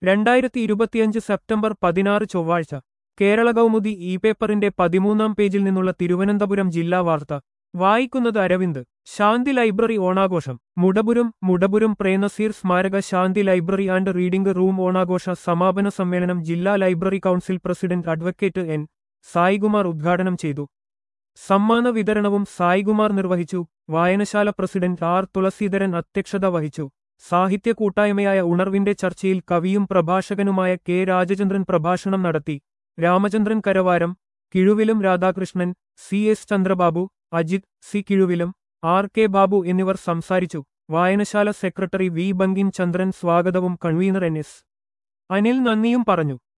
രണ്ടായിരത്തി ഇരുപത്തിയഞ്ച് സെപ്റ്റംബർ പതിനാറ് ചൊവ്വാഴ്ച കേരള കൗമുദി ഇ പേപ്പറിന്റെ പതിമൂന്നാം പേജിൽ നിന്നുള്ള തിരുവനന്തപുരം ജില്ലാ വാർത്ത വായിക്കുന്നത് അരവിന്ദ് ശാന്തി ലൈബ്രറി ഓണാഘോഷം മുടപുരം മുടപുരം പ്രേനസീർ സ്മാരക Shanthi library and reading room ഓണാഘോഷ സമാപന സമ്മേളനം ജില്ലാ library council president advocate N Saikumar ഉദ്ഘാടനം ചെയ്തു സമ്മാന വിതരണവും സായികുമാർ നിർവഹിച്ചു വായനശാല പ്രസിഡന്റ് ആർ തുളസീധരൻ അധ്യക്ഷത വഹിച്ചു സാഹിത്യ കൂട്ടായ്മയായ ഉണർവിന്റെ ചർച്ചയിൽ കവിയും പ്രഭാഷകനുമായ കെ രാജചന്ദ്രൻ പ്രഭാഷണം നടത്തി Ramachandran Karavaram Kizhuvilam Radhakrishnan C S Chandrababu Ajith C Kizhuvilam R K Babu എന്നിവർ സംസാരിച്ചു വായനശാല സെക്രട്ടറി വി ബങ്കിം ചന്ദ്രൻ സ്വാഗതവും കൺവീനർ എൻ എസ് അനിൽ നന്ദിയും പറഞ്ഞു